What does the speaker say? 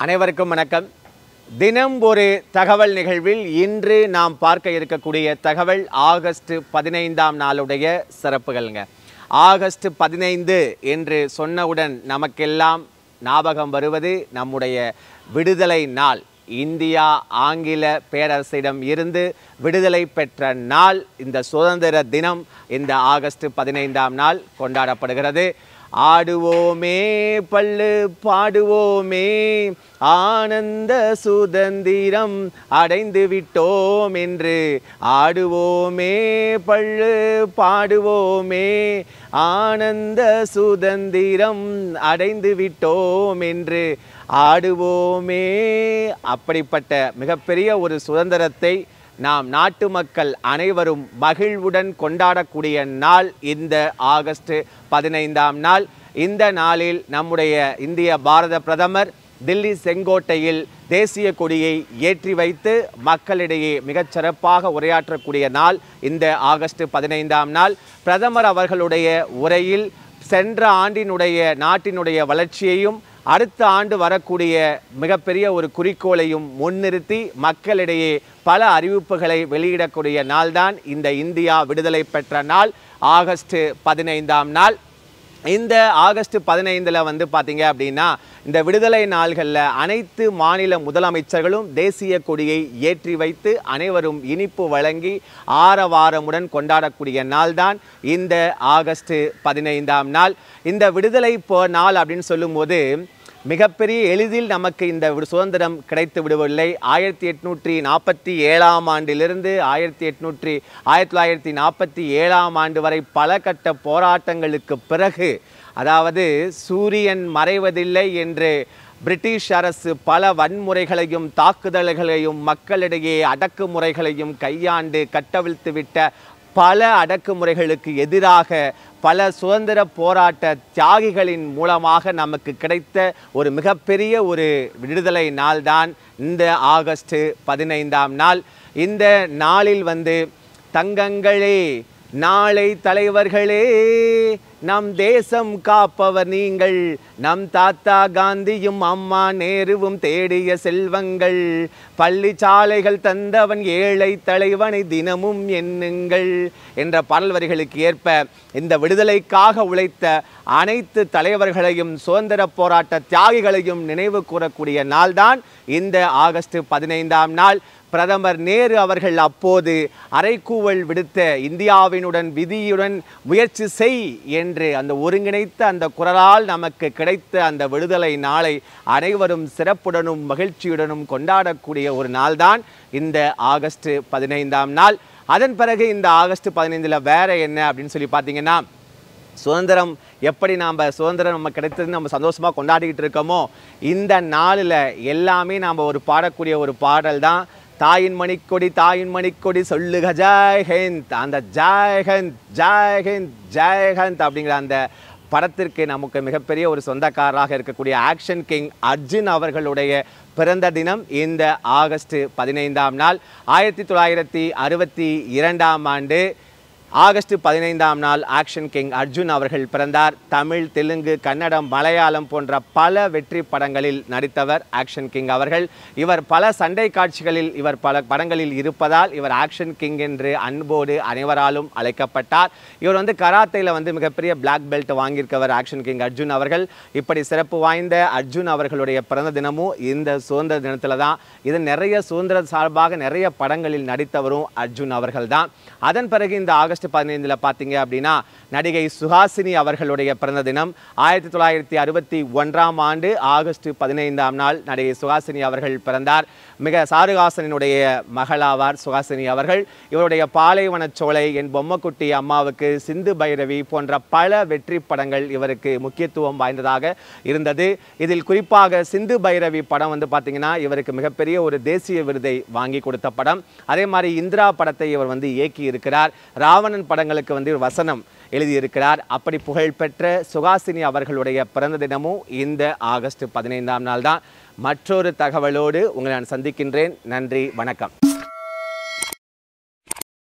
அனைவருக்கும் வணக்கம் தினம் ஒரு தகவல் நிகழ்வில் இன்று நாம் பார்க்க இருக்கக்கூடிய தகவல் ஆகஸ்ட் பதினைந்தாம் நாளுடைய சிறப்புகள்ங்க ஆகஸ்ட் பதினைந்து என்று சொன்னவுடன் நமக்கெல்லாம் ஞாபகம் வருவது நம்முடைய விடுதலை நாள் இந்தியா ஆங்கில பேரரசிடம் இருந்து விடுதலை பெற்ற நாள் இந்த சுதந்திர தினம் இந்த ஆகஸ்ட் பதினைந்தாம் நாள் கொண்டாடப்படுகிறது ஆடுவோமே பள்ளு பாடுவோமே ஆனந்த சுதந்திரம் அடைந்து விட்டோம் என்று ஆடுவோமே பள்ளு பாடுவோமே ஆனந்த சுதந்திரம் அடைந்து விட்டோம் என்று ஆடுவோமே அப்படிப்பட்ட மிகப்பெரிய ஒரு சுதந்திரத்தை நாம் நாட்டு மக்கள் அனைவரும் மகிழ்வுடன் கொண்டாடக்கூடிய நாள் இந்த ஆகஸ்ட் பதினைந்தாம் நாள் இந்த நாளில் நம்முடைய இந்திய பாரத பிரதமர் தில்லி செங்கோட்டையில் தேசிய கொடியை ஏற்றி வைத்து மக்களிடையே மிகச் சிறப்பாக உரையாற்றக்கூடிய நாள் இந்த ஆகஸ்ட் பதினைந்தாம் நாள் பிரதமர் அவர்களுடைய உரையில் சென்ற ஆண்டினுடைய நாட்டினுடைய வளர்ச்சியையும் அடுத்த ஆண்டு வரக்கூடிய மிகப்பெரிய ஒரு குறிக்கோளையும் முன்னிறுத்தி மக்களிடையே பல அறிவிப்புகளை வெளியிடக்கூடிய நாள்தான் இந்த இந்தியா விடுதலை பெற்ற நாள் ஆகஸ்ட் பதினைந்தாம் நாள் இந்த ஆகஸ்ட் பதினைந்தில் வந்து பார்த்தீங்க அப்படின்னா இந்த விடுதலை நாள்களில் அனைத்து மாநில முதலமைச்சர்களும் தேசிய கொடியை ஏற்றி வைத்து அனைவரும் இனிப்பு வழங்கி ஆரவாரமுடன் கொண்டாடக்கூடிய நாள்தான் இந்த ஆகஸ்ட் பதினைந்தாம் நாள் இந்த விடுதலை போ நாள் அப்படின்னு சொல்லும்போது மிகப்பெரிய எளிதில் நமக்கு இந்த விடு- சுதந்திரம் கிடைத்து விடவில்லை ஆயிரத்தி எட்நூற்றி நாற்பத்தி ஏழாம் ஆண்டிலிருந்து ஆயிரத்தி எட்நூற்றி ஆயிரத்தி தொள்ளாயிரத்தி நாற்பத்தி ஏழாம் ஆண்டு வரை பல கட்ட போராட்டங்களுக்கு பிறகு அதாவது சூரியன் மறைவதில்லை என்று பிரிட்டிஷ் அரசு பல வன்முறைகளையும் தாக்குதல்களையும் மக்களிடையே அடக்குமுறைகளையும் கையாண்டு கட்டவிழ்த்து விட்ட பல அடக்குமுறைகளுக்கு எதிராக பல சுதந்திர போராட்ட தியாகிகளின் மூலமாக நமக்கு கிடைத்த ஒரு மிகப்பெரிய ஒரு விடுதலை நாள்தான் இந்த ஆகஸ்ட் பதினைந்தாம் நாள் இந்த நாளில் வந்து தங்கங்களே நாளை தலைவர்களே நம் தேசம் காப்பவர் நீங்கள் நம் தாத்தா காந்தியும் அம்மா நேருவும் தேடிய செல்வங்கள் பள்ளி சாலைகள் தந்தவன் ஏழை தலைவனை தினமும் எண்ணுங்கள் என்ற பாடல் வரிகளுக்கு ஏற்ப இந்த விடுதலைக்காக உழைத்த அனைத்து தலைவர்களையும் சுதந்திர போராட்ட தியாகிகளையும் நினைவு கூறக்கூடிய நாள்தான் இந்த ஆகஸ்ட் பதினைந்தாம் நாள் பிரதமர் நேரு அவர்கள் அப்போது அறைக்கூவல் விடுத்த இந்தியாவினுடன் விதியுடன் முயற்சி செய் என்று அந்த ஒருங்கிணைத்த அந்த குரலால் நமக்கு கிடைத்த அந்த விடுதலை நாளை அனைவரும் சிறப்புடனும் மகிழ்ச்சியுடனும் கொண்டாடக்கூடிய ஒரு நாள்தான் இந்த ஆகஸ்ட் பதினைந்தாம் நாள் அதன் பிறகு இந்த ஆகஸ்ட் பதினைந்தில் வேற என்ன அப்படின்னு சொல்லி பார்த்தீங்கன்னா சுதந்திரம் எப்படி நாம் சுதந்திரம் நம்ம கிடைத்ததுன்னு நம்ம சந்தோஷமாக கொண்டாடிக்கிட்டு இருக்கோமோ இந்த நாளில் எல்லாமே நாம் ஒரு பாடக்கூடிய ஒரு பாடல் தான் தாயின் மணிக்கொடி தாயின் மணிக்கொடி சொல்லுக ஜாய் ஹிந்த் அந்த ஜாய் ஹிந்த் ஜாய் ஹிந்த் ஜாய் ஹிந்த் அப்படிங்கிற அந்த படத்திற்கு நமக்கு மிகப்பெரிய ஒரு சொந்தக்காரராக இருக்கக்கூடிய ஆக்ஷன் கிங் அர்ஜுன் அவர்களுடைய பிறந்த தினம் இந்த ஆகஸ்ட் பதினைந்தாம் நாள் ஆயிரத்தி தொள்ளாயிரத்தி அறுபத்தி இரண்டாம் ஆண்டு ஆகஸ்ட் பதினைந்தாம் நாள் ஆக்ஷன் கிங் அர்ஜுன் அவர்கள் பிறந்தார் தமிழ் தெலுங்கு கன்னடம் மலையாளம் போன்ற பல வெற்றி படங்களில் நடித்தவர் ஆக்ஷன் கிங் அவர்கள் இவர் பல சண்டை காட்சிகளில் இவர் பல படங்களில் இருப்பதால் இவர் ஆக்ஷன் கிங் என்று அன்போடு அனைவராலும் அழைக்கப்பட்டார் இவர் வந்து கராத்தையில் வந்து மிகப்பெரிய பிளாக் பெல்ட் வாங்கியிருக்கவர் ஆக்ஷன் கிங் அர்ஜுன் அவர்கள் இப்படி சிறப்பு வாய்ந்த அர்ஜுன் அவர்களுடைய பிறந்த தினமும் இந்த சுதந்திர தினத்தில் தான் இது நிறைய சுதந்திர சார்பாக நிறைய படங்களில் நடித்தவரும் அர்ஜுன் அவர்கள் தான் அதன் பிறகு இந்த ஆகஸ்ட் பதினைந்தில் பார்த்தீங்க அப்படின்னா நடிகை சுஹாசினி அவர்களுடைய பிறந்த தினம் ஆயிரத்தி தொள்ளாயிரத்தி அறுபத்தி ஒன்றாம் ஆண்டு ஆகஸ்ட் பதினைந்தாம் நாள் நடிகை சுஹாசினி அவர்கள் பிறந்தார் மிக சாருகாசனினுடைய மகளாவார் சுஹாசினி அவர்கள் இவருடைய பாலைவனச் சோலை என் பொம்மக்குட்டி அம்மாவுக்கு சிந்து பைரவி போன்ற பல வெற்றி படங்கள் இவருக்கு முக்கியத்துவம் வாய்ந்ததாக இருந்தது இதில் குறிப்பாக சிந்து பைரவி படம் வந்து பார்த்தீங்கன்னா இவருக்கு மிகப்பெரிய ஒரு தேசிய விருதை வாங்கி கொடுத்த படம் அதே மாதிரி இந்திரா படத்தை இவர் வந்து இயக்கி இருக்கிறார் ராவணன் படங்களுக்கு வந்து இவர் வசனம் எழுதியிருக்கிறார் அப்படி புகழ்பெற்ற சுகாசினி அவர்களுடைய பிறந்த தினமும் இந்த ஆகஸ்ட் பதினைந்தாம் நாள் தான் மற்றொரு தகவலோடு உங்களை நான் சந்திக்கின்றேன் நன்றி வணக்கம்